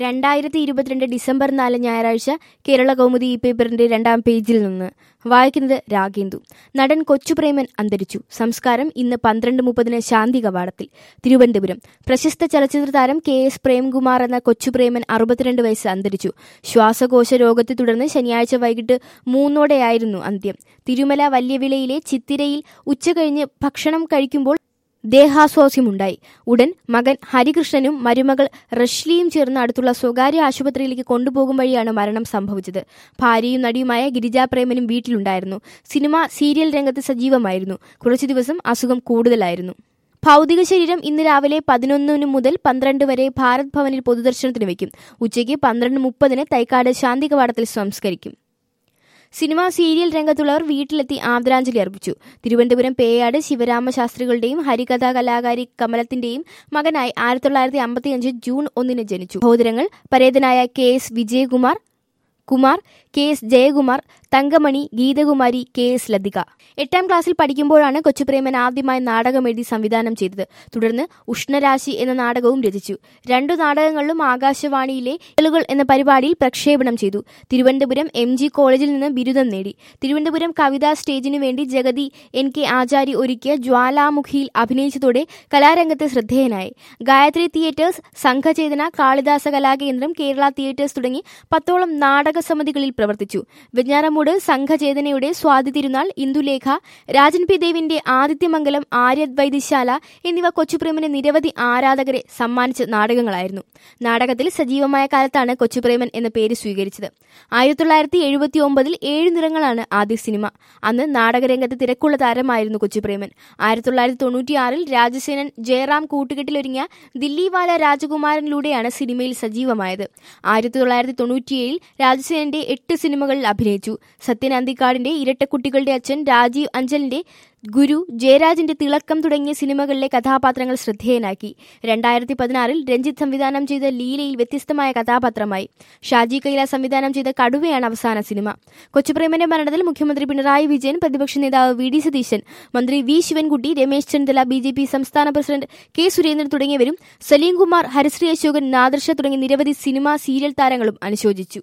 രണ്ടായിരത്തി ഇരുപത്തിരണ്ട് ഡിസംബർ നാല് ഞായറാഴ്ച കേരള കൗമുദി ഈ പേപ്പറിന്റെ രണ്ടാം പേജിൽ നിന്ന് വായിക്കുന്നത് രാഗേന്ദു നടൻ കൊച്ചുപ്രേമൻ അന്തരിച്ചു സംസ്കാരം ഇന്ന് പന്ത്രണ്ട് മുപ്പതിന് ശാന്തി കവാടത്തിൽ തിരുവനന്തപുരം പ്രശസ്ത ചലച്ചിത്ര താരം കെ എസ് പ്രേംകുമാർ എന്ന കൊച്ചുപ്രേമൻ അറുപത്തിരണ്ട് വയസ്സ് അന്തരിച്ചു ശ്വാസകോശ രോഗത്തെ തുടർന്ന് ശനിയാഴ്ച വൈകിട്ട് മൂന്നോടെയായിരുന്നു അന്ത്യം തിരുമല വല്യവിളയിലെ ചിത്തിരയിൽ ഉച്ചകഴിഞ്ഞ് ഭക്ഷണം കഴിക്കുമ്പോൾ ദേഹാസ്വാസ്യമുണ്ടായി ഉടൻ മകൻ ഹരികൃഷ്ണനും മരുമകൾ റഷ്ലിയും ചേർന്ന് അടുത്തുള്ള സ്വകാര്യ ആശുപത്രിയിലേക്ക് കൊണ്ടുപോകും വഴിയാണ് മരണം സംഭവിച്ചത് ഭാര്യയും നടിയുമായ ഗിരിജാ പ്രേമനും വീട്ടിലുണ്ടായിരുന്നു സിനിമ സീരിയൽ രംഗത്ത് സജീവമായിരുന്നു കുറച്ചു ദിവസം അസുഖം കൂടുതലായിരുന്നു ഭൗതിക ശരീരം ഇന്ന് രാവിലെ പതിനൊന്നിന് മുതൽ പന്ത്രണ്ട് വരെ ഭാരത് ഭവനിൽ പൊതുദർശനത്തിന് വയ്ക്കും ഉച്ചയ്ക്ക് പന്ത്രണ്ട് മുപ്പതിന് തൈക്കാട് ശാന്തി കവാടത്തിൽ സംസ്കരിക്കും സിനിമാ സീരിയൽ രംഗത്തുള്ളവർ വീട്ടിലെത്തി ആദരാഞ്ജലി അർപ്പിച്ചു തിരുവനന്തപുരം പേയാട് ശിവരാമ ശാസ്ത്രികളുടെയും ഹരികഥാ കലാകാരി കമലത്തിന്റെയും മകനായി ആയിരത്തി തൊള്ളായിരത്തി അമ്പത്തിയഞ്ച് ജൂൺ ഒന്നിന് ജനിച്ചു സഹോദരങ്ങൾ പരേതനായ K S Vijayakumar Kumar K S Jayakumar Thankamani Geethakumari K S Lathika എട്ടാം ക്ലാസ്സിൽ പഠിക്കുമ്പോഴാണ് കൊച്ചുപ്രേമൻ ആദ്യമായി നാടകം എഴുതി സംവിധാനം ചെയ്തത് തുടർന്ന് ഉഷ്ണരാശി എന്ന നാടകവും രചിച്ചു രണ്ടു നാടകങ്ങളിലും ആകാശവാണിയിലെ കൾ എന്ന പരിപാടിയിൽ പ്രക്ഷേപണം ചെയ്തു തിരുവനന്തപുരം എം ജി കോളേജിൽ നിന്ന് ബിരുദം നേടി തിരുവനന്തപുരം കവിതാ സ്റ്റേജിനു വേണ്ടി ജഗതി എൻ കെ ആചാരി ഒരുക്കിയ ജ്വാലാമുഖിയിൽ അഭിനയിച്ചതോടെ കലാരംഗത്ത് ശ്രദ്ധേയനായി ഗായത്രി തിയേറ്റേഴ്സ് സംഘചേതന കാളിദാസ കലാകേന്ദ്രം കേരള തിയേറ്റേഴ്സ് തുടങ്ങി പത്തോളം നാടക സമിതികളിൽ പ്രവർത്തിച്ചു വെഞ്ഞാറമൂട് സംഘചേതനയുടെ സ്വാതി തിരുനാൾ ഇന്ദുലേഖ രാജൻ പി ദേവിന്റെ ആദിത്യമംഗലം ആര്യദ്വൈദ്യശാല എന്നിവ കൊച്ചുപ്രേമന് നിരവധി ആരാധകരെ സമ്മാനിച്ച നാടകങ്ങളായിരുന്നു നാടകത്തിൽ സജീവമായ കാലത്താണ് കൊച്ചുപ്രേമൻ എന്ന പേര് സ്വീകരിച്ചത് ആയിരത്തി തൊള്ളായിരത്തി എഴുപത്തി ഒമ്പതിൽ ഏഴ് നിറങ്ങളാണ് ആദ്യ സിനിമ അന്ന് നാടകരംഗത്ത് തിരക്കുള്ള താരമായിരുന്നു കൊച്ചുപ്രേമൻ ആയിരത്തി തൊള്ളായിരത്തി തൊണ്ണൂറ്റിയാറിൽ രാജസേനൻ ജയറാം കൂട്ടുകെട്ടിലൊരുങ്ങിയ ദില്ലിവാല രാജകുമാരനിലൂടെയാണ് സിനിമയിൽ സജീവമായത് ആയിരത്തി തൊള്ളായിരത്തി തൊണ്ണൂറ്റിയേഴിൽ രാജസേനന്റെ എട്ട് സിനിമകളിൽ അഭിനയിച്ചു സത്യൻ അന്തിക്കാടിന്റെ ഇരട്ടക്കുട്ടികളുടെ അച്ഛൻ രാജീവ് അഞ്ചലിന്റെ ഗുരു ജയരാജിന്റെ തിളക്കം തുടങ്ങിയ സിനിമകളിലെ കഥാപാത്രങ്ങൾ ശ്രദ്ധേയനാക്കി രണ്ടായിരത്തി പതിനാറിൽ രഞ്ജിത്ത് സംവിധാനം ചെയ്ത ലീലയിൽ വ്യത്യസ്തമായ കഥാപാത്രമായി ഷാജി കൈല സംവിധാനം ചെയ്ത കടുവയാണ് അവസാന സിനിമ കൊച്ചുപ്രേമന്റെ മരണത്തിൽ മുഖ്യമന്ത്രി പിണറായി വിജയൻ പ്രതിപക്ഷ നേതാവ് വി ഡി സതീശൻ മന്ത്രി V Sivankutty Ramesh Chennithala B J P സംസ്ഥാന പ്രസിഡന്റ് കെ സുരേന്ദ്രൻ തുടങ്ങിയവരും സലീംകുമാർ ഹരിശ്രീ അശോകൻ നാദർഷ തുടങ്ങിയ നിരവധി സിനിമാ സീരിയൽ താരങ്ങളും അനുശോചിച്ചു